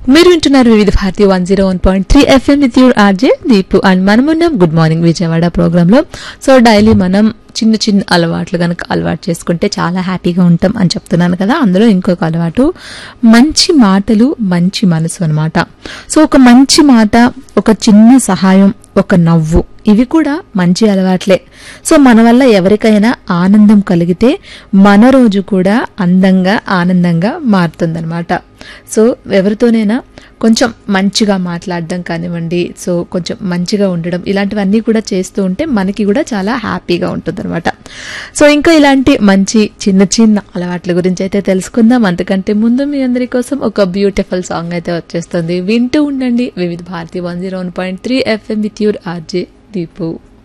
మీరు వింటున్నారు Vividh Bharati one zero one point three FM with your RJ Deepu and మనమున్నాం good morning Vijayawada ప్రోగ్రాంలో సో డైలీ మనం చిన్న చిన్న అలవాట్లు కనుక అలవాటు చేసుకుంటే చాలా హ్యాపీగా ఉంటాం అని చెప్తున్నాను కదా అందులో ఇంకొక అలవాటు మంచి మాటలు మంచి మనసు అన్నమాట సో ఒక మంచి మాట ఒక చిన్న సహాయం ఒక నవ్వు ఇవి కూడా మంచి అలవాట్లే సో మన వల్ల ఎవరికైనా ఆనందం కలిగితే మన రోజు కూడా అందంగా ఆనందంగా మారుతుందన్నమాట సో ఎవరితోనైనా కొంచెం మంచిగా మాట్లాడడం కానివ్వండి సో కొంచెం మంచిగా ఉండడం ఇలాంటివన్నీ కూడా చేస్తూ ఉంటే మనకి కూడా చాలా హ్యాపీగా ఉంటుందన్నమాట సో ఇంకా ఇలాంటి మంచి చిన్న చిన్న అలవాట్ల గురించి అయితే తెలుసుకుందాం అంతకంటే ముందు మీ అందరి కోసం ఒక బ్యూటిఫుల్ సాంగ్ అయితే వచ్చేస్తుంది వింటూ ఉండండి Vividh Bharati one zero one point three FM with your RJ Deepu